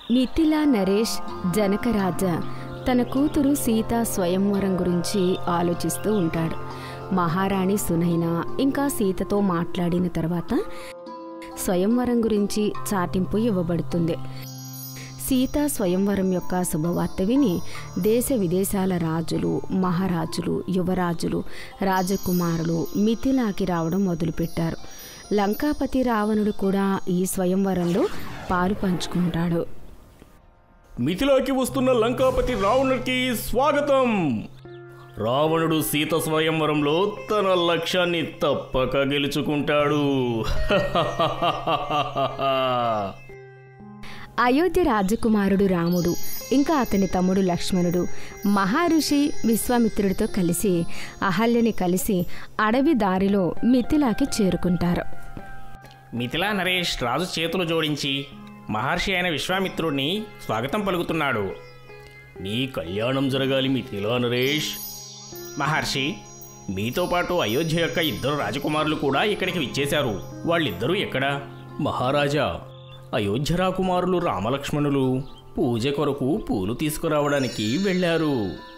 మిథిలా నరేష్ జనకరాజ తన కూతురు సీత స్వయంవరం గురించి ఆలోచిస్తూ ఉంటాడు మహారాణి సునైన ఇంకా సీతతో మాట్లాడిన తర్వాత స్వయంవరం గురించి చాటింపు ఇవ్వబడుతుంది సీతా స్వయంవరం యొక్క శుభవార్త విని దేశ విదేశాల రాజులు మహారాజులు యువరాజులు రాజకుమారులు మిథిలాకి రావడం మొదలుపెట్టారు లంకాపతి రావణుడు కూడా ఈ స్వయంవరంలో పాలు పంచుకుంటాడు మిథిలాకి వస్తున్న లంకాపతి రావణుడికి స్వాగతం రావణుడు సీత స్వయంవరంలో తన లక్ష్యాన్ని తప్పక గెలుచుకుంటాడు అయోధ్య రాజకుమారుడు రాముడు ఇంకా అతని తమ్ముడు లక్ష్మణుడు మహర్షి విశ్వామిత్రుడితో కలిసి అహల్యని కలిసి అడవి దారిలో మిథిలాకి చేరుకుంటారు మిథిలా నరేష్ రాజు చేతులు జోడించి మహర్షి అయిన విశ్వామిత్రుడిని స్వాగతం పలుకుతున్నాడు నీ కళ్యాణం జరగాలి మిథిలా నరేష్ మహర్షి మీతో పాటు అయోధ్య యొక్క ఇద్దరు రాజకుమారులు కూడా ఇక్కడికి విచ్చేశారు వాళ్ళిద్దరూ ఎక్కడా మహారాజా అయోధ్య రాకుమారులు రామలక్ష్మణులు పూజ కొరకు పూలు తీసుకురావడానికి వెళ్ళారు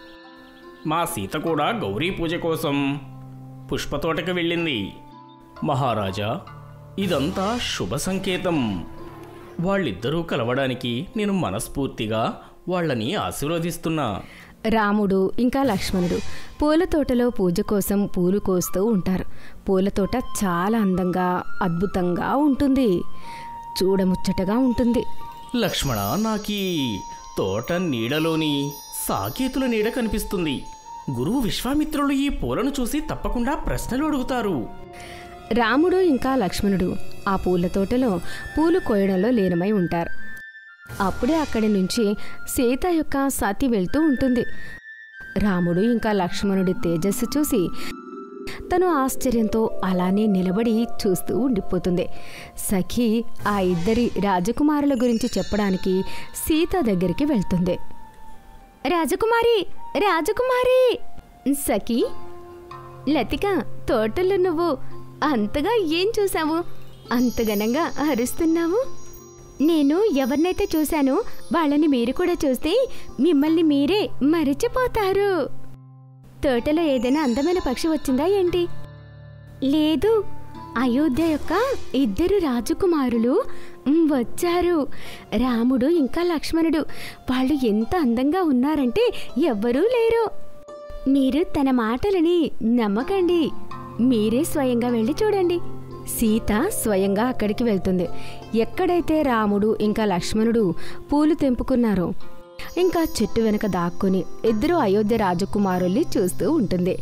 మా సీత కూడా గౌరీ పూజ కోసం పుష్పతోటకి వెళ్ళింది మహారాజా ఇదంతా శుభ సంకేతం వాళ్ళిద్దరూ కలవడానికి నేను మనస్ఫూర్తిగా వాళ్ళని ఆశీర్వదిస్తున్నా రాముడు ఇంకా లక్ష్మణుడు పూల తోటలో పూజ కోసం పూలు కోస్తూ ఉంటారు పూల తోట చాలా అందంగా అద్భుతంగా ఉంటుంది చూడముచ్చటగా ఉంటుంది లక్ష్మణ నాకీ తోట నీడలోని సాకేతుల నీడ కనిపిస్తుంది గురువు విశ్వామిత్రులు ఈ పూలను చూసి తప్పకుండా ప్రశ్నలు అడుగుతారు రాముడు ఇంకా లక్ష్మణుడు ఆ పూల తోటలో పూలు కోయడంలో లీనమై ఉంటారు అప్పుడే అక్కడి నుంచి సీత యొక్క సతి వెళ్తూ ఉంటుంది రాముడు ఇంకా లక్ష్మణుడి తేజస్సు చూసి తను ఆశ్చర్యంతో అలానే నిలబడి చూస్తూ ఉండిపోతుంది సఖి ఆ ఇద్దరి రాజకుమారుల గురించి చెప్పడానికి సీత దగ్గరికి వెళ్తుంది రాజకుమారి రాజకుమారి సఖి లతిక తోటలో నువ్వు అంతగా ఏం చూసావు అంతగనంగా అరుస్తున్నావు నేను ఎవరినైతే చూశానో వాళ్ళని మీరు కూడా చూస్తే మిమ్మల్ని మీరే మరిచిపోతారు తోటలో ఏదైనా అందమైన పక్షి వచ్చిందా ఏంటి లేదు అయోధ్య యొక్క ఇద్దరు రాజకుమారులు మ్, వచ్చారు రాముడు ఇంకా లక్ష్మణుడు వాళ్ళు ఎంత అందంగా ఉన్నారంటే ఎవ్వరూ లేరు మీరు తన మాటలని నమ్మకండి మీరే స్వయంగా వెళ్ళి చూడండి సీత స్వయంగా అక్కడికి వెళ్తుంది ఎక్కడైతే రాముడు ఇంకా లక్ష్మణుడు పూలు తెంపుకున్నారో ఇంకా చెట్టు వెనక దాక్కుని ఇద్దరు అయోధ్య రాజకుమారుల్ని చూస్తూ ఉంటుంది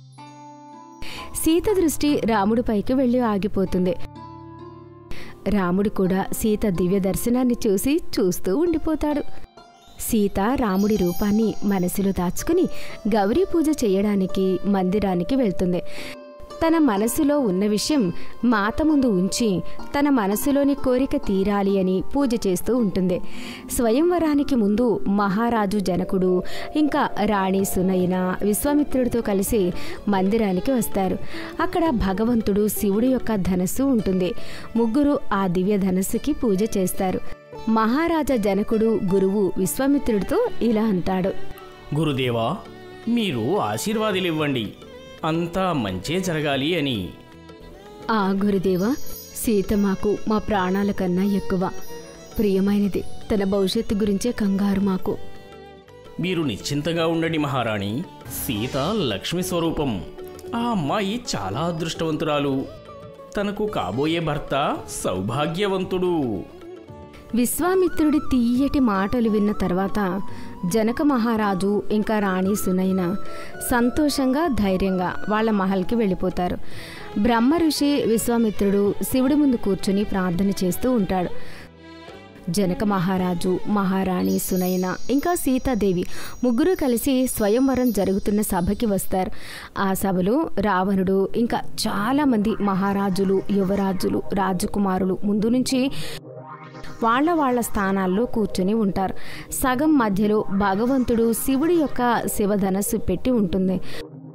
సీత దృష్టి రాముడిపైకి వెళ్ళి ఆగిపోతుంది రాముడు కూడా సీత దివ్య దర్శనాన్ని చూసి చూస్తూ ఉండిపోతాడు సీత రాముడి రూపాన్ని మనసులో దాచుకుని గౌరీ పూజ చేయడానికి మందిరానికి వెళ్తుంది తన మనసులో ఉన్న విషయం మాత ముందు ఉంచి తన మనసులోని కోరిక తీరాలి అని పూజ చేస్తూ ఉంటుంది స్వయంవరానికి ముందు మహారాజు జనకుడు ఇంకా రాణి సునయన విశ్వామిత్రుడితో కలిసి మందిరానికి వస్తారు అక్కడ భగవంతుడు శివుడి యొక్క ధనస్సు ఉంటుంది ముగ్గురు ఆ దివ్య ధనస్సుకి పూజ చేస్తారు మహారాజా జనకుడు గురువు విశ్వామిత్రుడితో ఇలా అంటాడు గురుదేవా మీరు ఆశీర్వాదాలు ఇవ్వండి అంతా మంచే జరగాలి అని ఆ గురుదేవ సీత మాకు మా ప్రాణాల కన్నా ఎక్కువ ప్రియమైనది తన భవిష్యత్తు గురించే కంగారు మాకు మీరు నిశ్చింతగా ఉండండి మహారాణి సీత లక్ష్మి స్వరూపం ఆ అమ్మాయి చాలా అదృష్టవంతురాలు తనకు కాబోయే భర్త సౌభాగ్యవంతుడు విశ్వామిత్రుడి తీయటి మాటలు విన్న తర్వాత జనక మహారాజు ఇంకా రాణి సునైన సంతోషంగా ధైర్యంగా వాళ్ళ మహల్కి వెళ్ళిపోతారు బ్రహ్మ ఋషి విశ్వామిత్రుడు శివుడి ముందు కూర్చుని ప్రార్థన చేస్తూ ఉంటాడు జనక మహారాజు మహారాణి సునైన ఇంకా సీతాదేవి ముగ్గురు కలిసి స్వయంవరం జరుగుతున్న సభకి వస్తారు ఆ సభలో రావణుడు ఇంకా చాలామంది మహారాజులు యువరాజులు రాజకుమారులు ముందు నుంచి వాళ్ళ వాళ్ళ స్థానాల్లో కూర్చుని ఉంటారు సగం మధ్యలో భగవంతుడు శివుడి యొక్క శివధనస్సు పెట్టి ఉంటుంది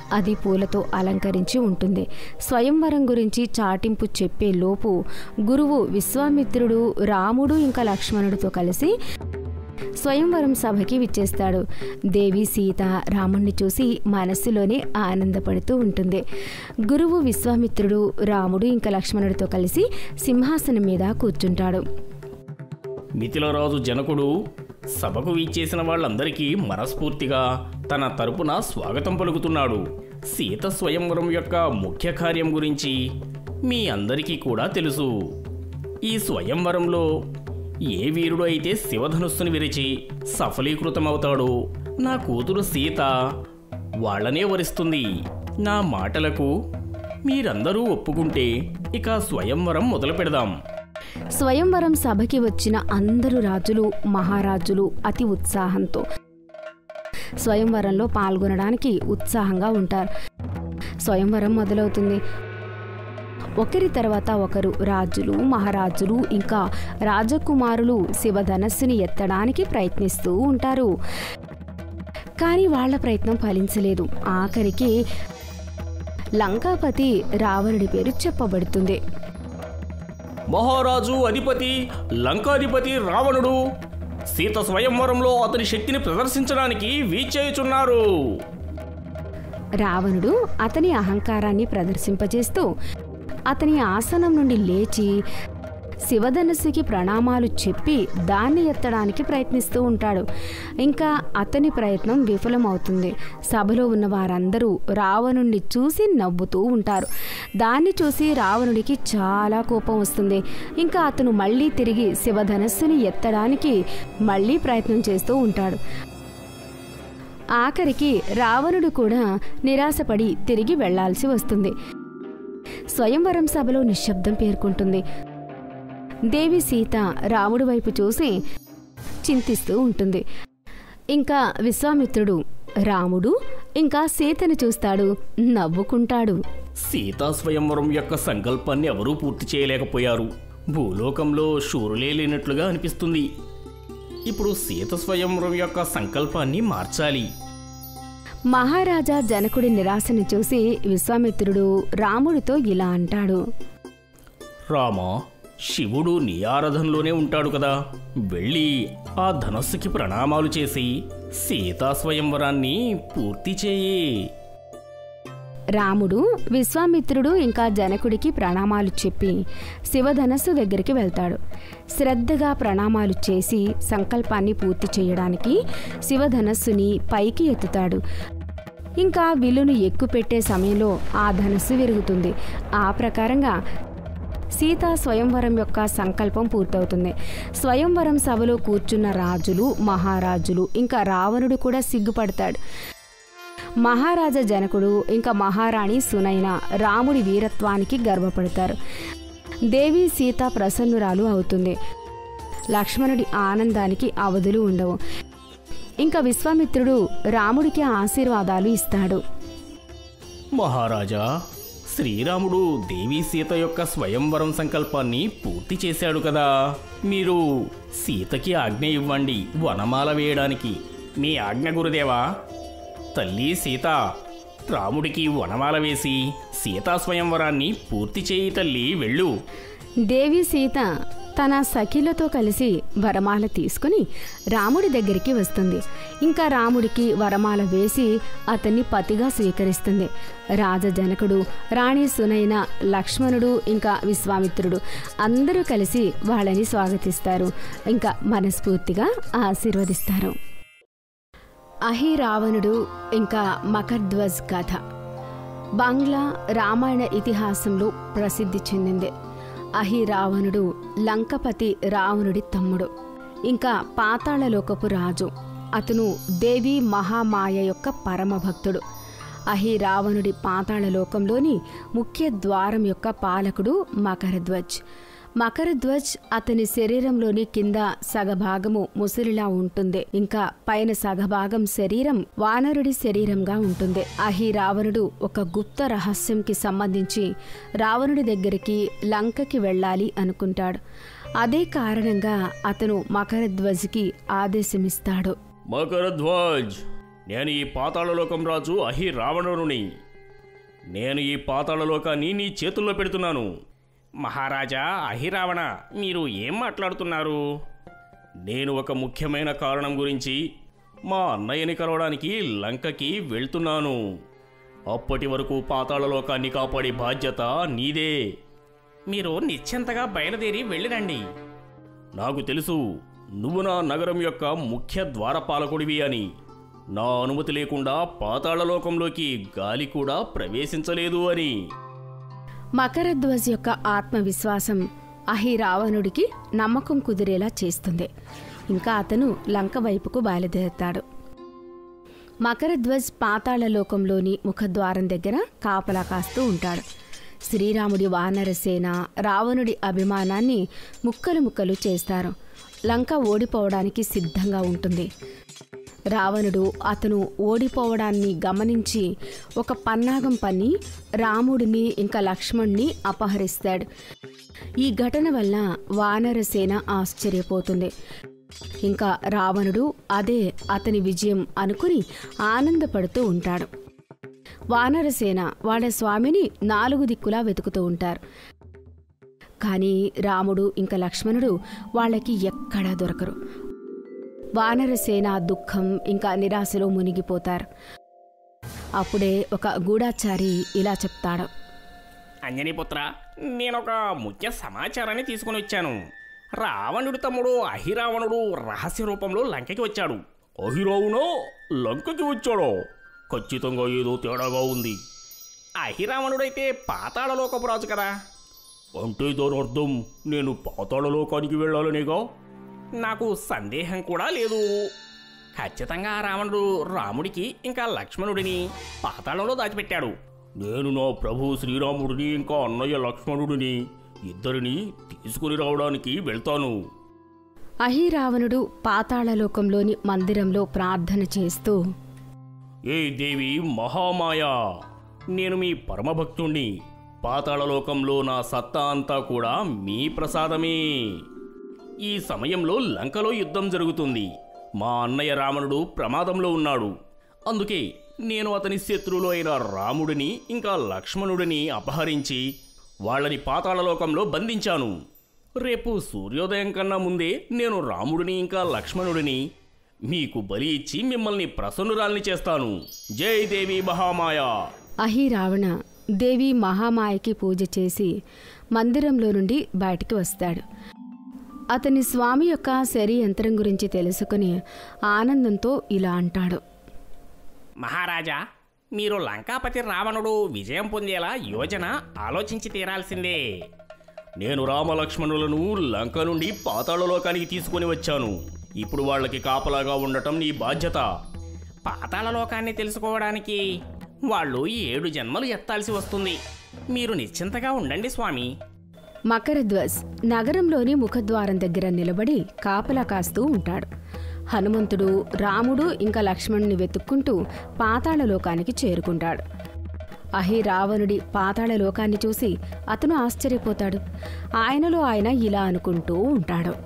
అది పూలతో అలంకరించి ఉంటుంది స్వయంవరం గురించి చాటింపు చెప్పే లోపు గురువు విశ్వామిత్రుడు రాముడు ఇంకా లక్ష్మణుడితో కలిసి స్వయంవరం సభకి విచ్చేస్తాడు దేవి సీత రాముణ్ణి చూసి మనస్సులోనే ఆనందపడుతూ ఉంటుంది గురువు విశ్వామిత్రుడు రాముడు ఇంకా లక్ష్మణుడితో కలిసి సింహాసనం మీద కూర్చుంటాడు మిథిలరాజు జనకుడు సభకు వీచేసిన వాళ్ళందరికీ మనస్ఫూర్తిగా తన తరపున స్వాగతం పలుకుతున్నాడు సీత స్వయంవరం యొక్క ముఖ్య కార్యం గురించి మీ అందరికీ కూడా తెలుసు ఈ స్వయంవరంలో ఏ వీరుడు అయితే శివధనుస్సుని విరిచి సఫలీకృతమవుతాడో నా కూతురు సీత వాళ్ళనే వరిస్తుంది నా మాటలకు మీరందరూ ఒప్పుకుంటే ఇక స్వయంవరం మొదలు పెడదాం స్వయంవరం సభకి వచ్చిన అందరు రాజులు మహారాజులు అతి ఉత్సాహంతో స్వయంవరంలో పాల్గొనడానికి ఉత్సాహంగా ఉంటారు స్వయంవరం మొదలవుతుంది ఒకరి తర్వాత ఒకరు రాజులు మహారాజులు ఇంకా రాజకుమారులు శివధనస్సుని ఎత్తడానికి ప్రయత్నిస్తూ ఉంటారు కానీ వాళ్ళ ప్రయత్నం ఫలించలేదు ఆఖరికి లంకాపతి రావణుడి పేరు చెప్పబడుతుంది మహారాజు అధిపతి లంకాధిపతి రావణుడు సీత స్వయంవరంలో అతని శక్తిని ప్రదర్శించడానికి వీచేయుచున్నారు రావణుడు అతని అహంకారాన్ని ప్రదర్శింపజేస్తూ అతని ఆసనం నుండి లేచి శివధనస్సుకి ప్రణామాలు చెప్పి దాన్ని ఎత్తడానికి ప్రయత్నిస్తూ ఉంటాడు ఇంకా అతని ప్రయత్నం విఫలమవుతుంది సభలో ఉన్న వారందరూ రావణుణ్ణి చూసి నవ్వుతూ ఉంటారు దాన్ని చూసి రావణుడికి చాలా కోపం వస్తుంది ఇంకా అతను మళ్ళీ తిరిగి శివధనస్సుని ఎత్తడానికి మళ్ళీ ప్రయత్నం చేస్తూ ఉంటాడు ఆఖరికి రావణుడు కూడా నిరాశపడి తిరిగి వెళ్లాల్సి వస్తుంది స్వయంవరం సభలో నిశ్శబ్దం పేర్కొంటుంది దేవి సీత రాముడి వైపు చూసి చింతిస్తూ ఉంటుంది ఇంకా విశ్వామిత్రుడు రాముడు ఇంకా సీతను చూస్తాడు నవ్వుకుంటాడు సీతా స్వయంవరం యొక్క సంకల్పాన్ని ఎవరూ పూర్తి చేయలేకపోయారు భూలోకంలో శూరులే లేనట్లుగా అనిపిస్తుంది ఇప్పుడు సీత స్వయంవరం యొక్క సంకల్పాన్ని మార్చాలి మహారాజా జనకుడి నిరాశను చూసి విశ్వామిత్రుడు రాముడితో ఇలా అంటాడు రామా శివుడు నీ ఆరాధనలోనే ఉంటాడు కదా వెళ్ళి ఆ ధనస్సుకి ప్రణామాలు చేసి సీతా స్వయంవరాన్ని పూర్తి చేయి రాముడు విశ్వామిత్రుడు ఇంకా జనకుడికి ప్రణామాలు చెప్పి శివధనస్సు దగ్గరికి వెళ్తాడు శ్రద్ధగా ప్రణామాలు చేసి సంకల్పాన్ని పూర్తి చేయడానికి శివధనస్సుని పైకి ఎత్తుతాడు ఇంకా విల్లును ఎక్కుపెట్టే సమయంలో ఆ ధనస్సు విరుగుతుంది ఆ ప్రకారంగా సీతా స్వయంవరం యొక్క సంకల్పం పూర్తవుతుంది స్వయంవరం సభలో కూర్చున్న రాజులు మహారాజులు ఇంకా రావణుడు కూడా సిగ్గుపడతాడు మహారాజా జనకుడు ఇంకా మహారాణి సునైన రాముడి వీరత్వానికి గర్వపడతారు దేవి సీత ప్రసన్నురాలు అవుతుంది లక్ష్మణుడి ఆనందానికి అవధులు ఉండవు ఇంకా విశ్వామిత్రుడు రాముడికి ఆశీర్వాదాలు ఇస్తాడు మహారాజా శ్రీరాముడు దేవి సీత యొక్క స్వయంవరం సంకల్పాన్ని పూర్తి చేశాడు కదా మీరు సీతకి ఆజ్ఞ ఇవ్వండి వనమాల వేయడానికి మీ ఆజ్ఞ గురుదేవా తల్లి సీత రాముడికి వనమాల వేసి సీతా స్వయంవరాన్ని పూర్తి చేయి తల్లి వెళ్ళు దేవి సీత తన సఖిలతో కలిసి వరమాల తీసుకుని రాముడి దగ్గరికి వస్తుంది ఇంకా రాముడికి వరమాల వేసి అతన్ని పతిగా స్వీకరిస్తుంది రాజజనకుడు రాణి సునైన లక్ష్మణుడు ఇంకా విశ్వామిత్రుడు అందరూ కలిసి వాళ్ళని స్వాగతిస్తారు ఇంకా మనస్ఫూర్తిగా ఆశీర్వదిస్తారు అహి రావణుడు ఇంకా మకర్ధ్వజ్ కథ బంగ్లా రామాయణ ఇతిహాసంలో ప్రసిద్ధి చెందింది అహి రావణుడు లంకపతి రావణుడి తమ్ముడు ఇంకా పాతాళలోకపు రాజు అతను దేవి మహామాయ యొక్క పరమభక్తుడు అహి రావణుడి పాతాళలోకంలోని ముఖ్య ద్వారం యొక్క పాలకుడు మకరధ్వజ్ మకరధ్వజ్ అతని శరీరంలోని కింద సగభాగము ముసిరిలా ఉంటుంది ఇంకా పైన సగభాగం శరీరం వానరుడి శరీరంగా ఉంటుంది అహి రావణుడు ఒక గుప్త రహస్యంకి సంబంధించి రావణుడి దగ్గరికి లంకకి వెళ్ళాలి అనుకుంటాడు అదే కారణంగా అతను మకరధ్వజ్కి ఆదేశమిస్తాడు మకరధ్వజ్ నేను ఈ పాతాళలోకం రాజు అహి రావణుని నేను ఈ పాతాళలోకాన్ని నీ చేతుల్లో పెడుతున్నాను మహారాజా అహిరావణ మీరు ఏం మాట్లాడుతున్నారు నేను ఒక ముఖ్యమైన కారణం గురించి మా అన్నయ్యని కలవడానికి లంకకి వెళ్తున్నాను అప్పటి వరకు పాతాళలోకాన్ని కాపాడే బాధ్యత నీదే మీరు నిశ్చింతగా బయలుదేరి వెళ్ళిరండి నాకు తెలుసు నువ్వు నా నగరం యొక్క ముఖ్య ద్వారపాలకుడివి అని నా అనుమతి లేకుండా పాతాళలోకంలోకి గాలి కూడా ప్రవేశించలేదు అని మకరధ్వజ్ యొక్క ఆత్మవిశ్వాసం అహిరావణుడికి నమ్మకం కుదిరేలా చేస్తుంది ఇంకా అతను లంక వైపుకు బయలుదేరుతాడు మకరధ్వజ్ పాతాళలోకంలోని ముఖద్వారం దగ్గర కాపలా కాస్తూ ఉంటాడు శ్రీరాముడి వానరసేన రావణుడి అభిమానాన్ని ముక్కలు ముక్కలు చేస్తారు లంక ఓడిపోవడానికి సిద్ధంగా ఉంటుంది రావణుడు అతను ఓడిపోవడాన్ని గమనించి ఒక పన్నాగం పన్ని రాముడిని ఇంకా లక్ష్మణ్ణి అపహరిస్తాడు ఈ ఘటన వల్ల వానరసేన ఆశ్చర్యపోతుంది ఇంకా రావణుడు అదే అతని విజయం అనుకుని ఆనందపడుతూ ఉంటాడు వానరసేన వాళ్ళ స్వామిని నాలుగు దిక్కులా వెతుకుతూ ఉంటారు కానీ రాముడు ఇంకా లక్ష్మణుడు వాళ్ళకి ఎక్కడా దొరకరు వానరసేన దుఃఖం ఇంకా నిరాశలో మునిగిపోతారు అప్పుడే ఒక గూఢాచారి ఇలా చెప్తాడు అంజనీపుత్ర నేనొక ముఖ్య సమాచారాన్ని తీసుకుని వచ్చాను రావణుడి తమ్ముడు అహిరావణుడు రహస్య రూపంలో లంకకి వచ్చాడు అహిరావునో లంకకి వచ్చాడో ఖచ్చితంగా ఏదో తేడాగా ఉంది అహిరావణుడైతే పాతాళలోకపు రాజు కదా అంటే దాని అర్థం నేను పాతాళలోకానికి వెళ్ళాలనేగా నాకు సందేహం కూడా లేదు ఖచ్చితంగా ఆ రావణుడు రాముడికి ఇంకా లక్ష్మణుడిని పాతాళంలో దాచిపెట్టాడు నేను నా ప్రభు శ్రీరాముడిని ఇంకా అన్నయ్య లక్ష్మణుడిని ఇద్దరిని తీసుకుని రావడానికి వెళ్తాను అహిరావణుడు పాతాళలోకంలోని మందిరంలో ప్రార్థన చేస్తూ ఏ దేవి మహామాయ నేను మీ పరమభక్తుణ్ణి పాతాళలోకంలో నా సత్తా అంతా కూడా మీ ప్రసాదమే ఈ సమయంలో లంకలో యుద్ధం జరుగుతుంది మా అన్నయ్య రావణుడు ప్రమాదంలో ఉన్నాడు అందుకే నేను అతని శత్రువులు అయిన రాముడిని ఇంకా లక్ష్మణుడిని అపహరించి వాళ్ళని పాతాళలోకంలో బంధించాను రేపు సూర్యోదయం కన్నా ముందే నేను రాముడిని ఇంకా లక్ష్మణుడిని మీకు బలి ఇచ్చి మిమ్మల్ని ప్రసన్నురాల్ని చేస్తాను జై దేవి మహామాయ అహిరావణ దేవి మహామాయకి పూజ చేసి మందిరంలో నుండి బయటికి వస్తాడు అతని స్వామి యొక్క శరీ యంత్రం గురించి తెలుసుకుని ఆనందంతో ఇలా అంటాడు మహారాజా మీరు లంకాపతి రావణుడు విజయం పొందేలా యోజన ఆలోచించి తీరాల్సిందే నేను రామలక్ష్మణులను లంక నుండి పాతాళలోకానికి తీసుకొని వచ్చాను ఇప్పుడు వాళ్ళకి కాపలాగా ఉండటం నీ బాధ్యత పాతాళలోకాన్ని తెలుసుకోవడానికి వాళ్ళు ఏడు జన్మలు ఎత్తాల్సి వస్తుంది మీరు నిశ్చింతగా ఉండండి స్వామి మకరధ్వజ్ నగరంలోని ముఖద్వారం దగ్గర నిలబడి కాపలా కాస్తూ ఉంటాడు హనుమంతుడు రాముడు ఇంకా లక్ష్మణుని వెతుక్కుంటూ పాతాళలోకానికి చేరుకుంటాడు అహి రావణుడి పాతాళలోకాన్ని చూసి అతను ఆశ్చర్యపోతాడు ఆయనలో ఆయన ఇలా అనుకుంటూ ఉంటాడు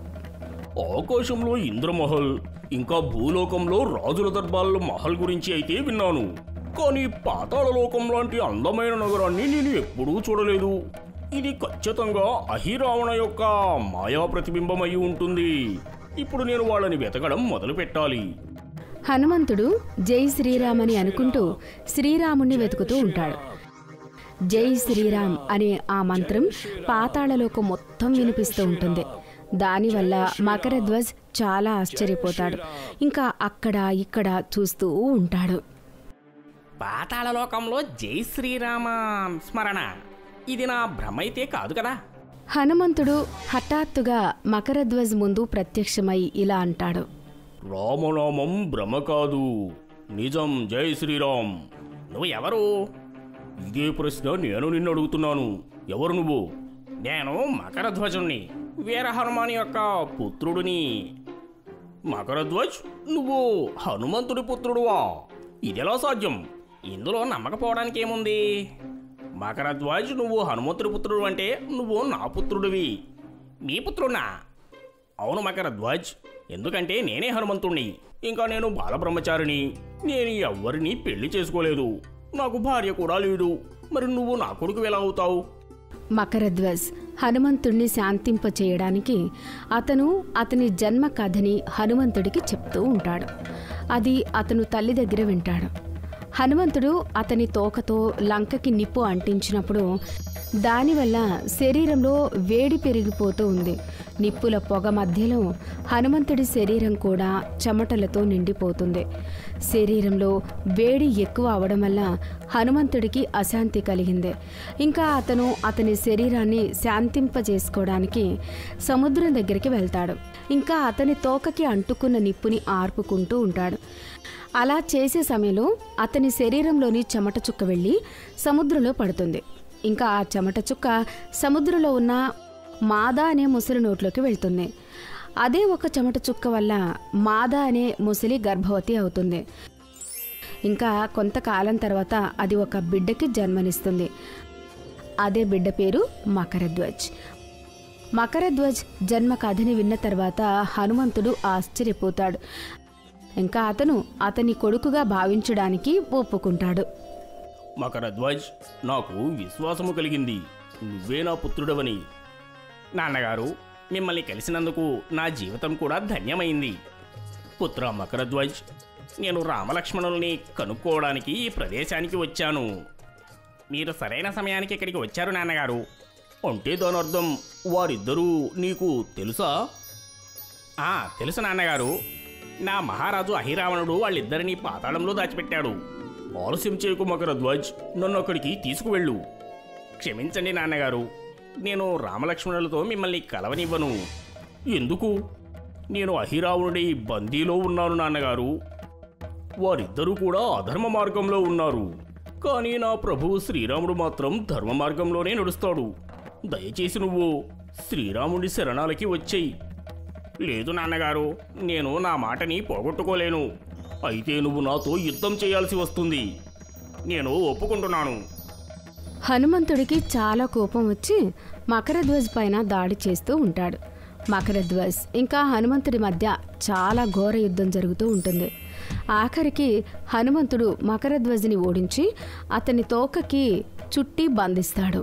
ఆకాశంలో ఇంద్రమహల్ ఇంకా భూలోకంలో రాజుల దర్బార్ల మహల్ గురించి అయితే విన్నాను కానీ పాతాళలోకం లాంటి అందమైన నగరాన్ని నేను ఎప్పుడూ చూడలేదు ఇది ఖచ్చితంగా అహిరావణ యొక్క మాయా ప్రతిబింబం అయి ఉంటుంది ఇప్పుడు నేను వాళ్ళని వెతకడం మొదలు పెట్టాలి హనుమంతుడు జై శ్రీరామ్ అని అనుకుంటూ శ్రీరాముణ్ణి వెతుకుతూ ఉంటాడు జై శ్రీరామ్ అనే ఆ మంత్రం పాతాళలోకం మొత్తం వినిపిస్తూ ఉంటుంది దానివల్ల మకరధ్వజ్ చాలా ఆశ్చర్యపోతాడు ఇంకా అక్కడ ఇక్కడ చూస్తూ ఉంటాడు పాతాళలోకంలో జై శ్రీరామ స్మరణ ఇది నా భ్రమైతే కాదు కదా హనుమంతుడు హఠాత్తుగా మకరధ్వజ్ ముందు ప్రత్యక్షమై ఇలా అంటాడు రామనామం భ్రమ కాదు నిజం జై శ్రీరామ్ నువ్వు ఎవరు ఇదే ప్రశ్న నేను నిన్ను అడుగుతున్నాను ఎవరు నువ్వు నేను మకరధ్వజుణ్ణి వీర హనుమాన్ యొక్క పుత్రుడిని మకరధ్వజ్ నువ్వు హనుమంతుడి పుత్రుడువా ఇదెలా సాధ్యం ఇందులో నమ్మకపోవడానికి ఏముంది మకరధ్వజ్ నువ్వు హనుమంతుడి పుత్రుడు అంటే నువ్వు నా పుత్రుడివి మీ పుత్రుడా అవును మకరధ్వజ్ ఎందుకంటే నేనే హనుమంతుణ్ణి ఇంకా నేను బాలబ్రహ్మచారిని నేను ఎవ్వరిని పెళ్లి చేసుకోలేదు నాకు భార్య కూడా లేడు మరి నువ్వు నా కొడుకు ఎలా అవుతావు మకరధ్వజ్ హనుమంతుణ్ణి శాంతింప చేయడానికి అతను అతని జన్మ కథని హనుమంతుడికి చెప్తూ ఉంటాడు అది అతను తల్లి దగ్గర వింటాడు హనుమంతుడు అతని తోకతో లంకకి నిప్పు అంటించినప్పుడు దానివల్ల శరీరంలో వేడి పెరిగిపోతూ ఉంది నిప్పుల పొగ మధ్యలో హనుమంతుడి శరీరం కూడా చెమటలతో నిండిపోతుంది శరీరంలో వేడి ఎక్కువ అవడం వల్ల హనుమంతుడికి అశాంతి కలిగింది ఇంకా అతను అతని శరీరాన్ని శాంతింపజేసుకోవడానికి సముద్రం దగ్గరికి వెళ్తాడు ఇంకా అతని తోకకి అంటుకున్న నిప్పుని ఆర్పుకుంటూ ఉంటాడు అలా చేసే సమయంలో అతని శరీరంలోని చెమట చుక్క వెళ్ళి సముద్రంలో పడుతుంది ఇంకా ఆ చెమట చుక్క సముద్రంలో ఉన్న మాదా అనే ముసలి నోట్లోకి వెళ్తుంది అదే ఒక చెమట చుక్క వల్ల మాదా అనే ముసలి గర్భవతి అవుతుంది ఇంకా కొంతకాలం తర్వాత అది ఒక బిడ్డకి జన్మనిస్తుంది అదే బిడ్డ పేరు మకరధ్వజ్ మకరధ్వజ్ జన్మ కథని విన్న తర్వాత హనుమంతుడు ఆశ్చర్యపోతాడు ఇంకా అతను అతని కొడుకుగా భావించడానికి ఒప్పుకుంటాడు మకరధ్వజ్ నాకు విశ్వాసము కలిగింది నువ్వే నా పుత్రుడవని నాన్నగారు మిమ్మల్ని కలిసినందుకు నా జీవితం కూడా ధన్యమైంది పుత్ర మకరధ్వజ్ నేను రామలక్ష్మణుల్ని కనుక్కోవడానికి ఈ ప్రదేశానికి వచ్చాను మీరు సరైన సమయానికి ఇక్కడికి వచ్చారు నాన్నగారు అంటే దాని అర్థం వారిద్దరూ నీకు తెలుసా ఆ తెలుసు నాన్నగారు నా మహారాజు అహిరావణుడు వాళ్ళిద్దరినీ పాతాళంలో దాచిపెట్టాడు ఆలస్యం చేయకు మకరధ్వజ్ నన్ను అక్కడికి తీసుకువెళ్ళు క్షమించండి నాన్నగారు నేను రామలక్ష్మణులతో మిమ్మల్ని కలవనివ్వను ఎందుకు నేను అహిరావణుడి బందీలో ఉన్నాను నాన్నగారు వారిద్దరూ కూడా అధర్మ మార్గంలో ఉన్నారు కానీ నా ప్రభు శ్రీరాముడు మాత్రం ధర్మ మార్గంలోనే నడుస్తాడు దయచేసి నువ్వు శ్రీరాముడి శరణాలకి వచ్చేయి లేదు నాన్నగారు నేను నా మాటని పోగొట్టుకోలేను అయితే నువ్వు నాతో యుద్ధం చేయాల్సి వస్తుంది నేను ఒప్పుకుంటున్నాను హనుమంతుడికి చాలా కోపం వచ్చి మకరధ్వజ్ పైన దాడి చేస్తూ ఉంటాడు మకరధ్వజ్ ఇంకా హనుమంతుడి మధ్య చాలా ఘోర యుద్ధం జరుగుతూ ఉంటుంది ఆఖరికి హనుమంతుడు మకరధ్వజ్ని ఓడించి అతని తోకకి చుట్టి బంధిస్తాడు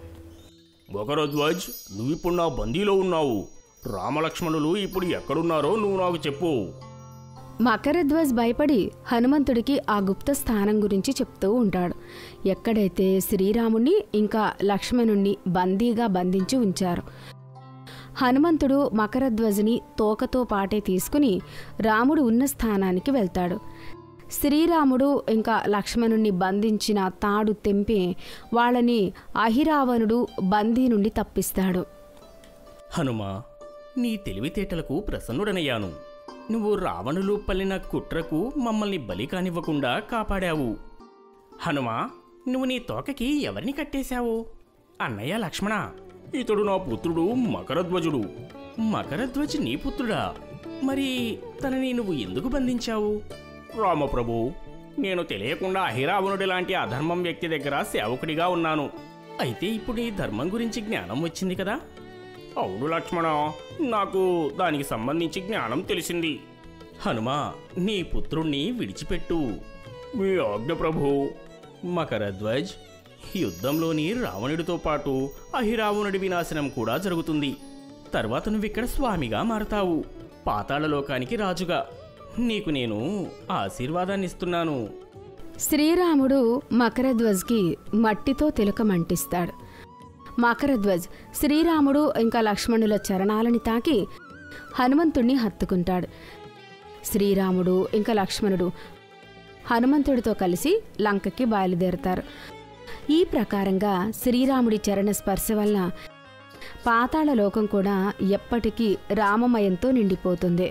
మకరధ్వజ్ నువ్విప్పుడు నా బందీలో ఉన్నావు రామలక్ష్మణులు ఇప్పుడు ఎక్కడున్నారో నువ్వు నాకు చెప్పు మకరధ్వజ్ భయపడి హనుమంతుడికి ఆ గుప్త స్థానం గురించి చెప్తూ ఉంటాడు ఎక్కడైతే శ్రీరాముణ్ణి ఇంకా లక్ష్మణుణ్ణి బందీగా బంధించి ఉంచారు హనుమంతుడు మకరధ్వజని తోకతో పాటే తీసుకుని రాముడు ఉన్న స్థానానికి వెళ్తాడు శ్రీరాముడు ఇంకా లక్ష్మణుణ్ణి బంధించిన తాడు తెంపి వాళ్ళని అహిరావణుడు బందీ నుండి తప్పిస్తాడు హనుమా నీ తెలివితేటలకు ప్రసన్నుడనయ్యాను నువ్వు రావణులు పల్లిన కుట్రకు మమ్మల్ని బలి కానివ్వకుండా కాపాడావు హనుమా నువ్వు నీ తోకకి ఎవరిని కట్టేశావు అన్నయ్య లక్ష్మణ ఇతడు నా పుత్రుడు మకరధ్వజుడు మకరధ్వజ్ నీ పుత్రుడా మరి తనని నువ్వు ఎందుకు బంధించావు రామప్రభు నేను తెలియకుండా అహిరావణుడి లాంటి అధర్మం వ్యక్తి దగ్గర సేవకుడిగా ఉన్నాను అయితే ఇప్పుడు ఈ ధర్మం గురించి జ్ఞానం వచ్చింది కదా అవును లక్ష్మణ నాకు దానికి సంబంధించి జ్ఞానం తెలిసింది హనుమా నీ పుత్రుణ్ణి విడిచిపెట్టు మీ ఆజ్ఞ ప్రభు మకరధ్వజ్ యుద్ధంలోని రావణుడితో పాటు అహిరావణుడి వినాశనం కూడా జరుగుతుంది తర్వాత నువ్విక్కడ స్వామిగా మారతావు పాతాళలోకానికి రాజుగా నీకు నేను ఆశీర్వాదాన్ని ఇస్తున్నాను శ్రీరాముడు మకరధ్వజ్కి మట్టితో తిలకమంటిస్తాడు మకరధ్వజ్ శ్రీరాముడు ఇంకా లక్ష్మణుల చరణాలని తాకి హనుమంతుణ్ణి హత్తుకుంటాడు శ్రీరాముడు ఇంకా లక్ష్మణుడు హనుమంతుడితో కలిసి లంకకి బయలుదేరతారు ఈ ప్రకారంగా శ్రీరాముడి చరణ స్పర్శ వల్ల పాతాళ లోకం కూడా ఎప్పటికీ రామమయంతో నిండిపోతుంది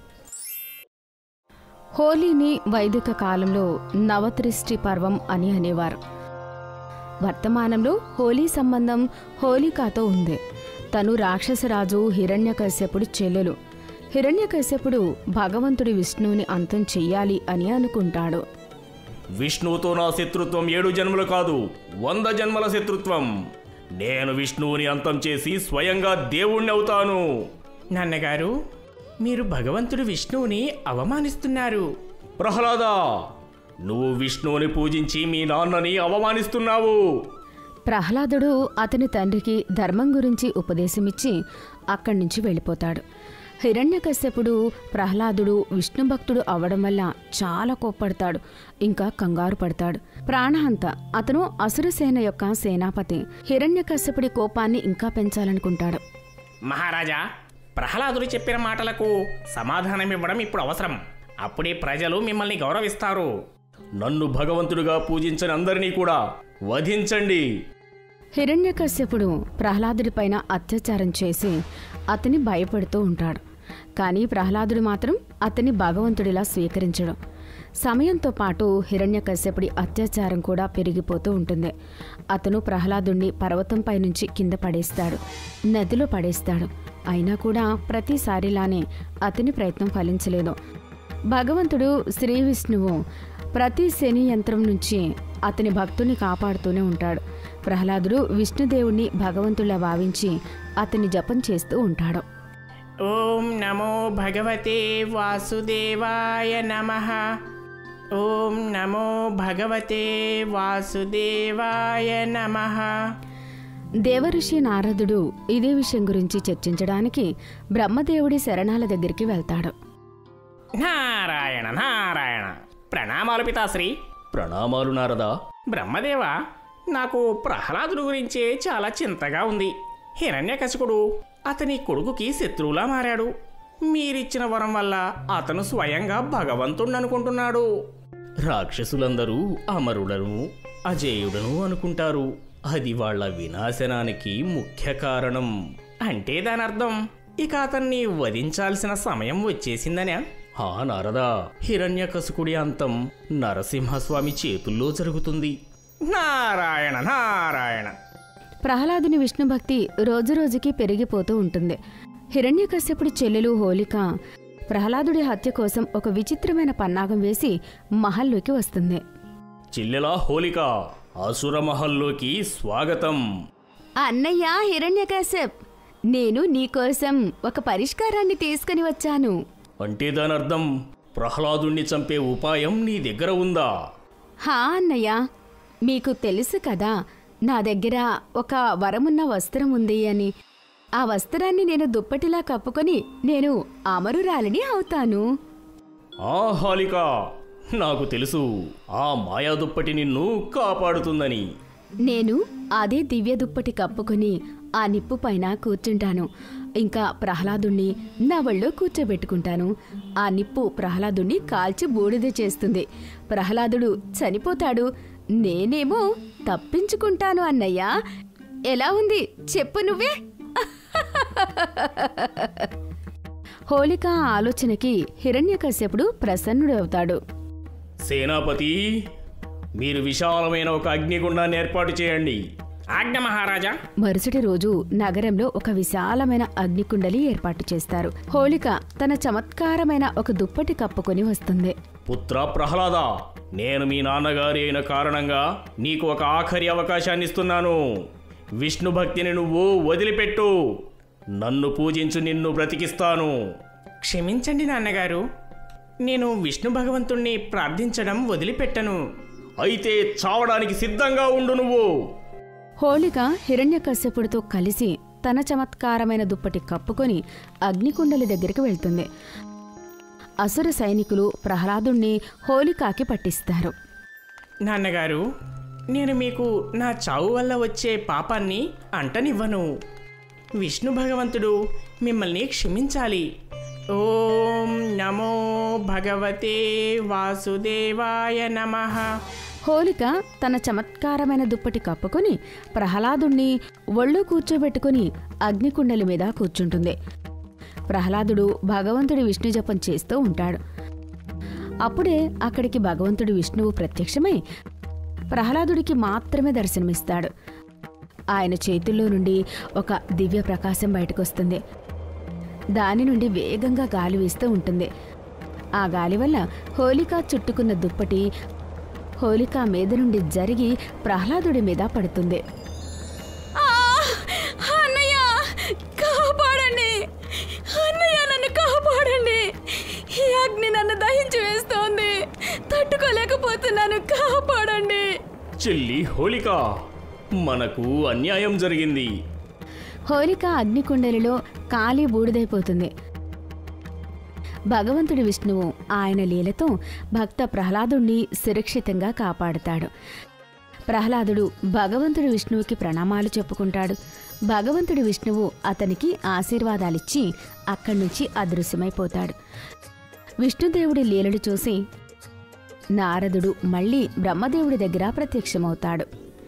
హోలీని వైదిక కాలంలో నవత్రిష్టి పర్వం అని అనేవారు వర్తమానంలో హోలీ సంబంధం హోలికాతో ఉంది తను రాక్షసరాజు హిరణ్యకశ్యపుడి చెల్లెలు హిరణ్యకశ్యపుడు భగవంతుడి విష్ణువుని అంతం చెయ్యాలి అని అనుకుంటాడు విష్ణువుతో నా శత్రుత్వం ఏడు జన్మలు కాదు వంద జన్మల శత్రుత్వం నేను విష్ణువుని అంతం చేసి స్వయంగా దేవుణ్ణి అవుతాను నాన్నగారు మీరు భగవంతుడు విష్ణువుని అవమానిస్తున్నారు ప్రహ్లాదా నువ్వు విష్ణువుని పూజించి మీ నాన్నని అవమానిస్తున్నావు ప్రహ్లాదుడు అతని తండ్రికి ధర్మం గురించి ఉపదేశమిచ్చి అక్కడి నుంచి వెళ్ళిపోతాడు హిరణ్యకశ్యపుడు ప్రహ్లాదుడు విష్ణు భక్తుడు అవడం వల్ల చాలా కోప్పడతాడు ఇంకా కంగారు పడతాడు ప్రాణహంత అతను అసురసేన యొక్క సేనాపతి హిరణ్యకశ్యపుడి కోపాన్ని ఇంకా పెంచాలనుకుంటాడు మహారాజా ప్రహ్లాదుడు చెప్పిన మాటలకు సమాధానం ఇవ్వడం ఇప్పుడు అవసరం అప్పుడే ప్రజలు మిమ్మల్ని గౌరవిస్తారు నన్ను భగవంతుడిగా పూజించని అందరినీ కూడా వధించండి హిరణ్యకశ్యపుడు ప్రహ్లాదుడిపైన అత్యాచారం చేసి అతని భయపెడుతూ ఉంటాడు కానీ ప్రహ్లాదుడు మాత్రం అతన్ని భగవంతుడిలా స్వీకరించడు సమయంతో పాటు హిరణ్యకశ్యపుడి అత్యాచారం కూడా పెరిగిపోతూ ఉంటుంది అతను ప్రహ్లాదుణ్ణి పర్వతంపై నుంచి కింద పడేస్తాడు నదిలో పడేస్తాడు అయినా కూడా ప్రతిసారిలానే అతని ప్రయత్నం ఫలించలేదు భగవంతుడు శ్రీ విష్ణువు ప్రతి శని యంత్రం నుంచి అతని భక్తుని కాపాడుతూనే ఉంటాడు ప్రహ్లాదుడు విష్ణుదేవుణ్ణి భగవంతులా భావించి అతని జపం చేస్తూ ఉంటాడు ఓం నమో భగవతే వాసుదేవాయ నమ ఓం నమో భగవతే వాసుదేవాయ నమ దేవఋషి నారదుడు ఇదే విషయం గురించి చర్చించడానికి బ్రహ్మదేవుడి శరణాల దగ్గరికి వెళ్తాడు నారాయణ నారాయణ ప్రణామాలు పితాశ్రీ ప్రణామాలు నారదా బ్రహ్మదేవ నాకు ప్రహ్లాదుడు గురించే చాలా చింతగా ఉంది హిరణ్యకశికుడు అతని కొడుకుకి శత్రువులా మారాడు మీరిచ్చిన వరం వల్ల అతను స్వయంగా భగవంతుణ్ణి అనుకుంటున్నాడు రాక్షసులందరూ అమరుడను అజేయుడను అనుకుంటారు అది వాళ్ళ వినాశనానికి ముఖ్య కారణం అంటే దాని అర్థం ఇక అతన్ని వధించాల్సిన సమయం వచ్చేసిందనే ఆ నారదా హిరణ్యకశుకుడి అంతం నరసింహస్వామి చేతుల్లో జరుగుతుంది నారాయణ నారాయణ ప్రహ్లాదుని విష్ణు భక్తి రోజురోజుకి పెరిగిపోతూ ఉంటుంది హిరణ్యకశ్యపుడి చెల్లెలు హోలిక ప్రహ్లాదుడి హత్య కోసం ఒక విచిత్రమైన పన్నాగం వేసి మహల్లోకి వస్తుంది చిల్లెలా హోలిక అసుర మహల్లోకి స్వాగతం అన్నయ్య హిరణ్యకశ్యప్ నేను నీకోసం ఒక పరిష్కారాన్ని తీసుకుని వచ్చాను అంటే దాని అర్థం ప్రహ్లాదుణ్ణి చంపే ఉపాయం నీ దగ్గర ఉందా హా అన్నయ్య మీకు తెలుసు కదా నా దగ్గర ఒక వరమున్న వస్త్రం ఉంది అని ఆ వస్త్రాన్ని నేను దుప్పటిలా కప్పుకొని నేను అమరురాలిని అవుతాను ఆ హాలిక నాకు తెలుసు ఆ మాయా దుప్పటి నిన్ను కాపాడుతుందని నేను అదే దివ్య దుప్పటి కప్పుకొని ఆ నిప్పు పైన కూర్చుంటాను ఇంకా ప్రహ్లాదుణ్ణి నా ఒళ్ళో కూర్చోబెట్టుకుంటాను ఆ నిప్పు ప్రహ్లాదుణ్ణి కాల్చి బూడిద చేస్తుంది ప్రహ్లాదుడు చనిపోతాడు నేనేమో తప్పించుకుంటాను అన్నయ్య ఎలా ఉంది చెప్పు నువ్వే హోళిక ఆలోచనకి హిరణ్యకశ్యపుడు ప్రసన్నుడు అవుతాడు సేనాపతి మీరు విశాలమైన ఒక అగ్నిగుండాన్ని ఏర్పాటు చేయండి ఆజ్ఞ మహారాజా మరుసటి రోజు నగరంలో ఒక విశాలమైన అగ్నికుండలి ఏర్పాటు చేస్తారు హోళిక తన చమత్కారమైన ఒక దుప్పటి కప్పుకొని వస్తుంది పుత్ర ప్రహ్లాద నేను మీ నాన్నగారి అయిన కారణంగా నీకు ఒక ఆఖరి అవకాశాన్ని ఇస్తున్నాను విష్ణు భక్తిని నువ్వు వదిలిపెట్టు నన్ను పూజించు నిన్ను బ్రతికిస్తాను క్షమించండి నాన్నగారు నేను విష్ణు భగవంతుణ్ణి ప్రార్థించడం వదిలిపెట్టను అయితే చావడానికి సిద్ధంగా ఉండు నువ్వు హోళిక హిరణ్యకశ్యపుడితో కలిసి తన చమత్కారమైన దుప్పటి కప్పుకొని అగ్నికుండలి దగ్గరికి వెళ్తుంది అసుర సైనికులు ప్రహ్లాదుణ్ణి హోళికాకి పట్టిస్తారు నాన్నగారు నేను మీకు నా చావు వల్ల వచ్చే పాపాన్ని అంటనివ్వను విష్ణు భగవంతుడు మిమ్మల్ని క్షమించాలి ఓం నమో భగవతే వాసుదేవాయ నమః హోలిక తన చమత్కారమైన దుప్పటి కప్పుకొని ప్రహ్లాదుణ్ణి ఒళ్ళో కూర్చోబెట్టుకుని అగ్నికుండలి మీద కూర్చుంటుంది ప్రహ్లాదుడు భగవంతుడి విష్ణు జపం చేస్తూ ఉంటాడు అప్పుడే అక్కడికి భగవంతుడి విష్ణువు ప్రత్యక్షమై ప్రహ్లాదుడికి మాత్రమే దర్శనమిస్తాడు ఆయన చేతుల్లో నుండి ఒక దివ్య ప్రకాశం బయటకొస్తుంది దాని నుండి వేగంగా గాలి వీస్తూ ఉంటుంది ఆ గాలి వల్ల హోలికా చుట్టుకున్న దుప్పటి హోలికా మీద నుండి జరిగి ప్రహ్లాదుడి మీద పడుతుంది అన్నయ్య కాపాడండి అన్నయ్య నన్ను కాపాడండి తట్టుకోలేకపోతున్నాను కాపాడండి చెల్లి హోళిక మనకు అన్యాయం జరిగింది హోలిక అగ్నికుండలిలో కాలి బూడిదైపోతుంది భగవంతుడి విష్ణువు ఆయన లీలతో భక్త ప్రహ్లాదుణ్ణి సురక్షితంగా కాపాడుతాడు ప్రహ్లాదుడు భగవంతుడి విష్ణువుకి ప్రణామాలు చెప్పుకుంటాడు భగవంతుడి విష్ణువు అతనికి ఆశీర్వాదాలిచ్చి అక్కడి నుంచి అదృశ్యమైపోతాడు విష్ణుదేవుడి లీలలు చూసి నారదుడు మళ్ళీ బ్రహ్మదేవుడి దగ్గర ప్రత్యక్షమవుతాడు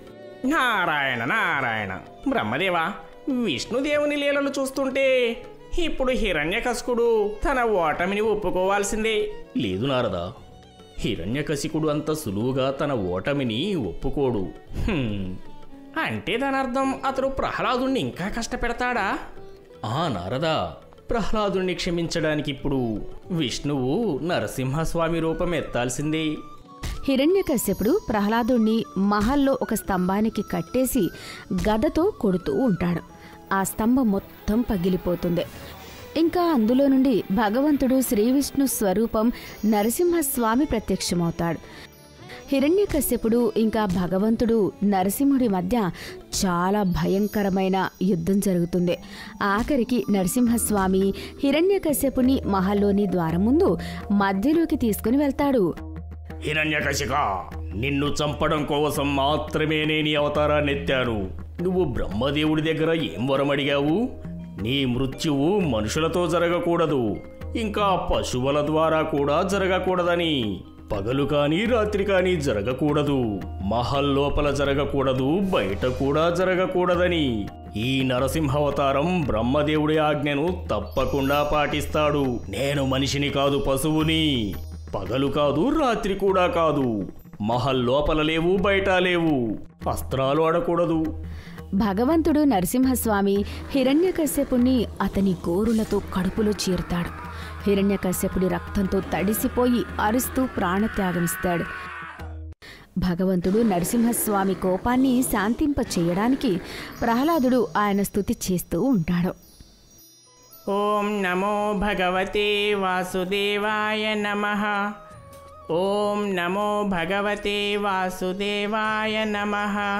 నారాయణ నారాయణ బ్రహ్మదేవా విష్ణుదేవుని లీలలు చూస్తుంటే ఇప్పుడు హిరణ్యకశికుడు తన ఓటమిని ఒప్పుకోవాల్సిందే లేదు నారదా హిరణ్యకశికుడు అంత సులువుగా తన ఓటమిని ఒప్పుకోడు హ్మ్. అంటే దాని అర్థం అతడు ప్రహ్లాదుణ్ణి ఇంకా కష్టపెడతాడా ఆ నారదా ప్రహ్లాదుణ్ణి క్షమించడానికి ఇప్పుడు విష్ణువు నరసింహస్వామి రూపం ఎత్తాల్సిందే హిరణ్యకశ్యపుడు ప్రహ్లాదుణ్ణి మహల్లో ఒక స్తంభానికి కట్టేసి గదతో కొడుతూ ఉంటాడు ఆ స్తంభం మొత్తం పగిలిపోతుంది ఇంకా అందులో నుండి భగవంతుడు శ్రీ విష్ణు స్వరూపం నరసింహస్వామి ప్రత్యక్షమవుతాడు హిరణ్యకశ్యపుడు ఇంకా భగవంతుడు నరసింహుడి మధ్య చాలా భయంకరమైన యుద్ధం జరుగుతుంది ఆఖరికి నరసింహస్వామి హిరణ్యకశ్యపుని మహల్లోని ద్వారం ముందు మధ్యలోకి తీసుకుని వెళ్తాడు హిరణ్యకశిక నిన్ను చంపడం కోసం మాత్రమే నేను ఈ అవతారాన్ని ఎత్తాను నువ్వు బ్రహ్మదేవుడి దగ్గర ఏం వరం అడిగావు నీ మృత్యువు మనుషులతో జరగకూడదు ఇంకా పశువుల ద్వారా కూడా జరగకూడదని పగలు కానీ రాత్రి కానీ జరగకూడదు మహల్ లోపల జరగకూడదు బయట కూడా జరగకూడదని ఈ నరసింహావతారం బ్రహ్మదేవుడి ఆజ్ఞను తప్పకుండా పాటిస్తాడు నేను మనిషిని కాదు పశువుని పగలు కాదు రాత్రి కూడా కాదు మహల్ లోపల లేవు బయట లేవు అస్త్రాలు ఆడకూడదు భగవంతుడు నరసింహస్వామి హిరణ్యకశ్యపుణ్ణి అతని గోరులతో కడుపులో చీరుతాడు హిరణ్యకశ్యపుడి రక్తంతో తడిసిపోయి అరుస్తూ ప్రాణత్యాగమిస్తాడు భగవంతుడు నరసింహస్వామి కోపాన్ని శాంతింప చేయడానికి ప్రహ్లాదుడు ఆయన స్తుతి చేస్తూ ఉంటాడు ఓం నమో భగవతే వాసుదేవాయ నమ ఓం నమో భగవతే వాసుదేవాయ నమ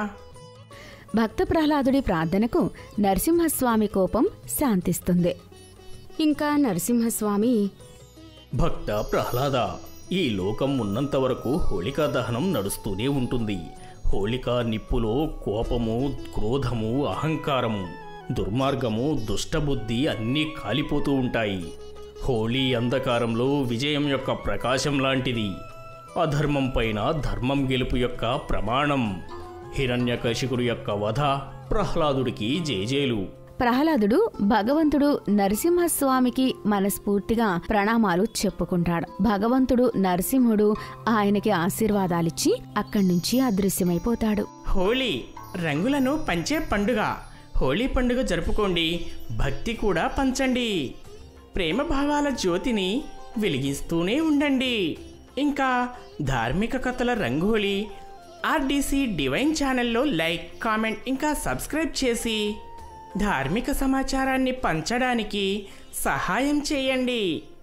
భక్త ప్రహ్లాదుడి ప్రార్థనకు నరసింహస్వామి కోపం శాంతిస్తుంది ఇంకా నరసింహస్వామి భక్త ప్రహ్లాద ఈ లోకం ఉన్నంత వరకు హోళికా దహనం నడుస్తూనే ఉంటుంది హోళికా నిప్పులో కోపము క్రోధము అహంకారము దుర్మార్గము దుష్టబుద్ధి అన్నీ కాలిపోతూ ఉంటాయి హోళీ అంధకారంలో విజయం యొక్క ప్రకాశం లాంటిది అధర్మం పైన ధర్మం గెలుపు యొక్క ప్రమాణం హిరణ్యకశికుడు యొక్క వధ ప్రహ్లాదుడికి జేజేలు ప్రహ్లాదుడు భగవంతుడు నరసింహస్వామికి మనస్ఫూర్తిగా ప్రణామాలు చెప్పుకుంటాడు భగవంతుడు నరసింహుడు ఆయనకి ఆశీర్వాదాలిచ్చి అక్కడి నుంచి అదృశ్యమైపోతాడు హోలీ రంగులను పంచే పండుగ హోలీ పండుగ జరుపుకోండి భక్తి కూడా పంచండి ప్రేమ భావాల జ్యోతిని వెలిగిస్తూనే ఉండండి ఇంకా ధార్మిక కథల రంగోలి ఆర్డీసీ డివైన్ ఛానల్లో లైక్ కామెంట్ ఇంకా సబ్స్క్రైబ్ చేసి ధార్మిక సమాచారాన్ని పంచడానికి సహాయం చేయండి